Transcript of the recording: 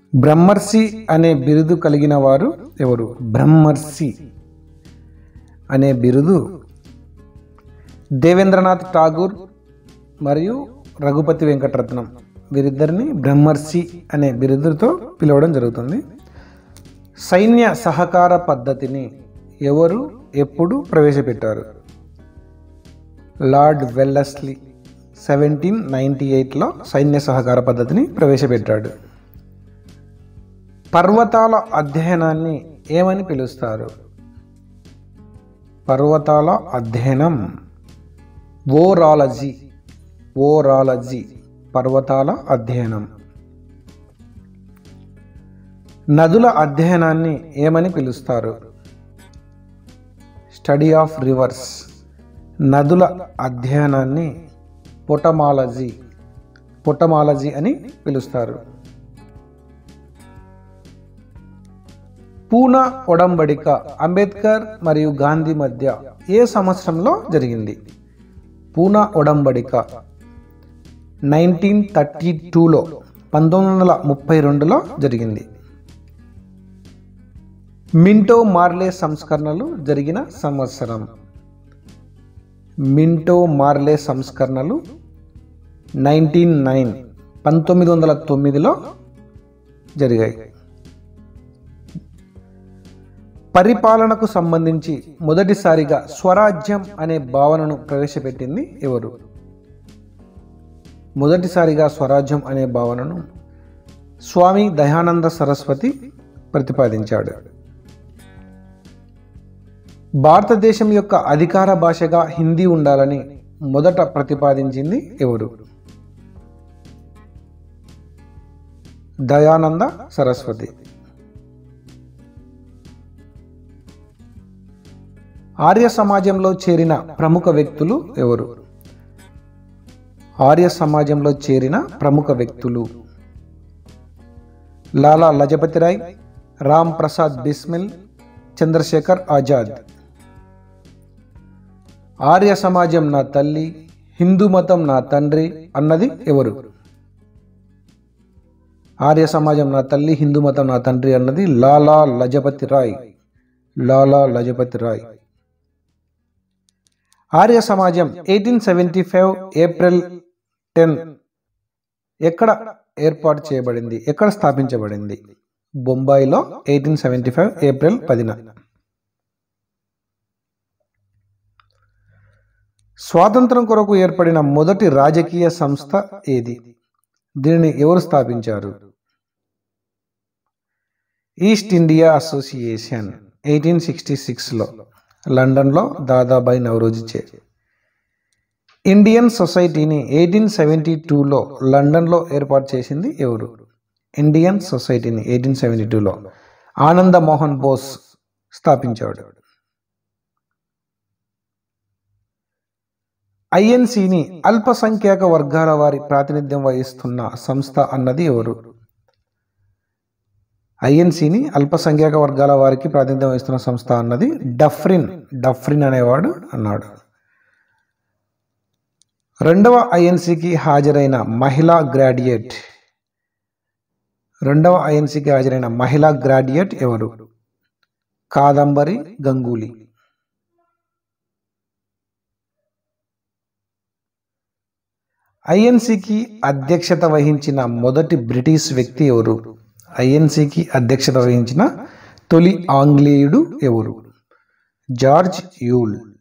బ్రహ్మర్షి అనే బిరుదు కలిగిన వారు ఎవరు బ్రహ్మర్షి అనే బిరుదు దేవేంద్రనాథ్ ఠాగూర్ మరియు రఘుపతి వెంకటరత్నం వీరిద్దరిని బ్రహ్మర్షి అనే బిరుదుతో పిలవడం జరుగుతుంది సైన్య సహకార పద్ధతిని ఎవరు ఎప్పుడు ప్రవేశపెట్టారు లార్డ్ వెల్లస్లీ సెవెంటీన్ నైంటీ ఎయిట్లో సైన్య సహకార పద్ధతిని ప్రవేశపెట్టాడు పర్వతాల అధ్యయనాన్ని ఏమని పిలుస్తారు పర్వతాల అధ్యయనం ఓరాలజీ ఓరాలజీ పర్వతాల అధ్యయనం నదుల అధ్యయనాన్ని ఏమని పిలుస్తారు స్టడీ ఆఫ్ రివర్స్ నదుల అధ్యయనాన్ని పొటమాలజీ పొటమాలజీ అని పిలుస్తారు పూనా ఒడంబడిక అంబేద్కర్ మరియు గాంధీ మధ్య ఏ సంవత్సరంలో జరిగింది పూనా ఒడంబడిక నైన్టీన్ థర్టీ టూలో పంతొమ్మిది వందల ముప్పై రెండులో జరిగింది మింటో మార్లే సంస్కరణలు జరిగిన సంవత్సరం మింటో మార్లే సంస్కరణలు నైన్టీన్ నైన్ పంతొమ్మిది వందల తొమ్మిదిలో జరిగాయి పరిపాలనకు సంబంధించి మొదటిసారిగా స్వరాజ్యం అనే భావనను ప్రవేశపెట్టింది ఎవరు మొదటిసారిగా స్వరాజ్యం అనే భావనను స్వామి దయానంద సరస్వతి ప్రతిపాదించాడు భారతదేశం యొక్క అధికార భాషగా హిందీ ఉండాలని మొదట ప్రతిపాదించింది ఎవరు దయానంద సరస్వతి ఆర్య సమాజంలో చేరిన ప్రముఖ వ్యక్తులు ఎవరు ఆర్య సమాజంలో చేరిన ప్రముఖ వ్యక్తులు లాలా లజపతి రాయ్ రామ్ ప్రసాద్ బిస్మిల్ చంద్రశేఖర్ ఆజాద్ ఆర్య సమాజం నా తల్లి హిందూ మతం నా తండ్రి అన్నది ఎవరు ఆర్య సమాజం నా తల్లి హిందూ మతం నా తండ్రి అన్నది లాలా లజపతి రాయ్ లాలా లజపతి రాయ్ ఆర్య సమాజం eighteen seventy five April ten ఎక్కడ ఏర్పాటు చేయబడింది ఎక్కడ స్థాపించబడింది బొంబాయిలో ఎయిటీన్ సెవెంటీ ఫైవ్ ఏప్రిల్ పదిన స్వాతంత్రం కొరకు ఏర్పడిన మొదటి రాజకీయ సంస్థ ఏది దీనిని ఎవరు స్థాపించారు East India Association eighteen sixty సిక్స్లో లండన్లో దాదాబాయి నవరోజుచే ఇండియన్ సొసైటీని ఎయిటీన్ సెవెంటీ టూలో లండన్లో ఏర్పాటు చేసింది ఎవరు ఇండియన్ సొసైటీని ఎయిటీన్ సెవెంటీ టూలో ఆనంద మోహన్ బోస్ స్థాపించాడు ఐఎన్సిని అల్పసంఖ్యాక వర్గాల వారి ప్రాతినిధ్యం వహిస్తున్న సంస్థ అన్నది ఎవరు ఐఎన్సిని అల్పసంఖ్యాక వర్గాల వారికి ప్రాతినిధ్యం వహిస్తున్న సంస్థ అన్నది డఫ్రిన్ డఫ్రిన్ అనేవాడు అన్నాడు రెండవ ఐఎన్సికి హాజరైన మహిళా గ్రాడ్యుయేట్ రెండవ ఐఎన్సికి హాజరైన మహిళా గ్రాడ్యుయేట్ ఎవరు కాదంబరి గంగూలీ ఐఎన్సికి అధ్యక్షత వహించిన మొదటి బ్రిటిష్ వ్యక్తి ఎవరు ఐఎన్సికి అధ్యక్షత వహించిన తొలి ఆంగ్లేయుడు ఎవరు జార్జ్ యూల్